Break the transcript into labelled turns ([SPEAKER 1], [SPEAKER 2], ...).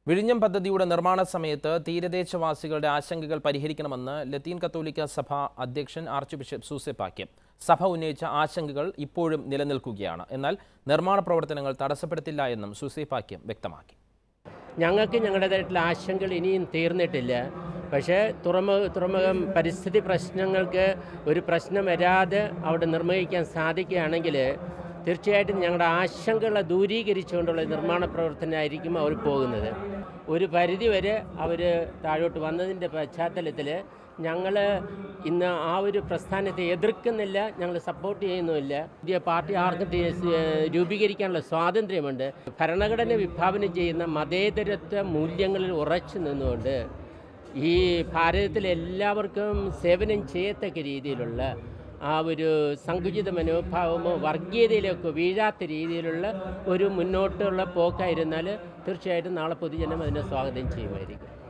[SPEAKER 1] വിഴിഞ്ഞം പദ്ധതിയുടെ നിർമ്മാണ സമയത്ത് തീരദേശവാസികളുടെ ആശങ്കകൾ പരിഹരിക്കണമെന്ന് ലത്തീൻ കത്തോലിക്ക സഭ അധ്യക്ഷൻ ആർച്ച് ബിഷപ്പ് സൂസെപ്പാക്യം സഭ ഉന്നയിച്ച ആശങ്കകൾ ഇപ്പോഴും നിലനിൽക്കുകയാണ് എന്നാൽ നിർമ്മാണ പ്രവർത്തനങ്ങൾ തടസ്സപ്പെടുത്തില്ല എന്നും സൂസെപ്പാക്യം വ്യക്തമാക്കി
[SPEAKER 2] ഞങ്ങൾക്ക് ഞങ്ങളുടേതായിട്ടുള്ള ആശങ്കകൾ ഇനിയും തീർന്നിട്ടില്ല പക്ഷേ തുറമുഖ തുറമുഖം പരിസ്ഥിതി പ്രശ്നങ്ങൾക്ക് ഒരു പ്രശ്നം വരാതെ അവിടെ നിർവഹിക്കാൻ സാധിക്കുകയാണെങ്കിൽ തീർച്ചയായിട്ടും ഞങ്ങളുടെ ആശങ്കകളെ ദൂരീകരിച്ചുകൊണ്ടുള്ള നിർമ്മാണ പ്രവർത്തനമായിരിക്കും അവർ പോകുന്നത് ഒരു പരിധി വരെ അവർ താഴോട്ട് വന്നതിൻ്റെ പശ്ചാത്തലത്തിൽ ഞങ്ങൾ ഇന്ന് ആ ഒരു പ്രസ്ഥാനത്തെ എതിർക്കുന്നില്ല ഞങ്ങൾ സപ്പോർട്ട് ചെയ്യുന്നുമില്ല പുതിയ പാർട്ടി ആർക്കും തി- ഏഹ് രൂപീകരിക്കാനുള്ള സ്വാതന്ത്ര്യമുണ്ട് ഭരണഘടന വിഭാവനം ചെയ്യുന്ന മതേതരത്വ മൂല്യങ്ങളിൽ ഉറച്ചു നിന്നുകൊണ്ട് ഈ ഭാരതത്തിലെ എല്ലാവർക്കും സേവനം ചെയ്യത്തക്ക രീതിയിലുള്ള ആ ഒരു സങ്കുചിത മനോഭാവമോ വർഗീയതയിലേക്കോ വീഴാത്ത രീതിയിലുള്ള ഒരു മുന്നോട്ടുള്ള പോക്കായിരുന്നാൽ തീർച്ചയായിട്ടും നാളെ പൊതുജനം അതിനെ സ്വാഗതം ചെയ്യുമായിരിക്കും